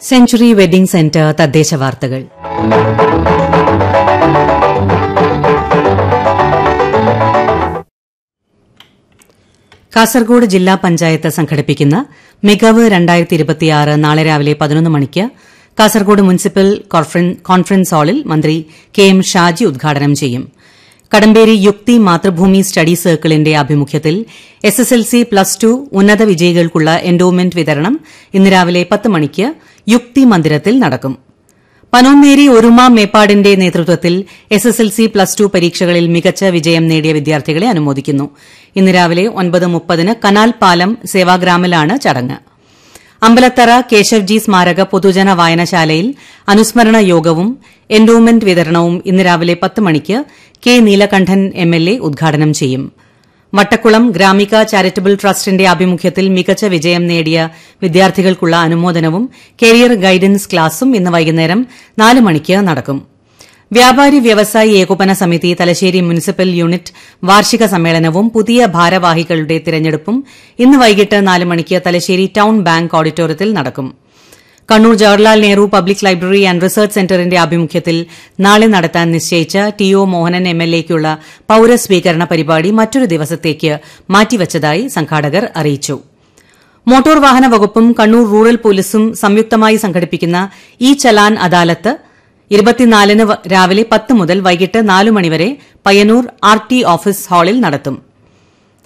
century wedding centre തദ്ദേശ വാർത്തകൾ കാസർഗോഡ് ജില്ലാ പഞ്ചായത്ത് സംഘടിപ്പിക്കുന്ന മികവ് രണ്ടായിരത്തി ഇരുപത്തിയാറ് നാളെ രാവിലെ പതിനൊന്ന് മണിക്ക് കാസർഗോഡ് മുനിസിപ്പൽ കോൺഫറൻ- കോൺഫറൻസ് ഹാളിൽ മന്ത്രി കെ എം ഷാജി ഉദ്ഘാടനം ചെയ്യും കടമ്പേരി യുക്തി മാതൃഭൂമി സ്റ്റഡി സർക്കിളിന്റെ ആഭിമുഖ്യത്തിൽ S S L C plus two ഉന്നത വിജയികൾക്കുള്ള എൻഡോമെന്റ് വിതരണം ഇന്ന് രാവിലെ പത്ത് മണിക്ക് യുക്തി മന്ദിരത്തിൽ നടക്കും പനോന്നേരി ഒരുമ മേപ്പാടിന്റെ നേതൃത്വത്തിൽ S S L C plus two പരീക്ഷകളിൽ മികച്ച വിജയം നേടിയ വിദ്യാർത്ഥികളെ അനുമോദിക്കുന്നു ഇന്ന് രാവിലെ ഒൻപത് മുപ്പതിന് കനാൽ പാലം സേവാഗ്രാമിലാണ് ചടങ്ങ് അമ്പലത്തറ കേശവ്ജി സ്മാരക പൊതുജന വായനശാലയിൽ അനുസ്മരണ യോഗവും എൻഡോമെന്റ് വിതരണവും ഇന്ന് രാവിലെ പത്ത് മണിക്ക് K Neelakantan M L A ഉദ്ഘാടനം ചെയ്യും വട്ടക്കുളം ഗ്രാമിക ചാരിറ്റബിൾ ട്രസ്റ്റിന്റെ ആഭിമുഖ്യത്തിൽ മികച്ച വിജയം നേടിയ വിദ്യാർത്ഥികൾക്കുള്ള അനുമോദനവും കരിയർ ഗൈഡൻസ് ക്ലാസും ഇന്ന് വൈകുന്നേരം നാല് മണിക്ക് നടക്കും വ്യാപാരി വ്യവസായി ഏകോപന സമിതി തലശ്ശേരി മുനിസിപ്പൽ യൂണിറ്റ് വാർഷിക സമ്മേളനവും പുതിയ ഭാരവാഹികളുടെ തിരഞ്ഞെടുപ്പും ഇന്ന് വൈകിട്ട് നാല് മണിക്ക് തലശ്ശേരി ടൌൺ ബാങ്ക് ഓഡിറ്റോറിയത്തിൽ നടക്കും Kannur Jawaharlal Nehru public library and research സെന്ററിന്റെ ആഭിമുഖ്യത്തിൽ നാളെ നടത്താൻ നിശ്ചയിച്ച T O Mohanan M L എക്കുള്ള പൌരസ്വീകരണ പരിപാടി മറ്റൊരു ദിവസത്തേക്ക് മാറ്റിവച്ചതായി സംഘാടകർ അറിയിച്ചു മോട്ടോർ വാഹന വകുപ്പും കണ്ണൂർ റൂറൽ പോലീസും സംയുക്തമായി സംഘടിപ്പിക്കുന്ന ഇ ചലാൻ അദാലത്ത് ഇരുപത്തിനാലിന് വ- രാവിലെ പത്ത് മുതൽ വൈകിട്ട് നാല് മണിവരെ പയ്യന്നൂർ ആർ ടി ഓഫീസ് ഹാളിൽ നടത്തും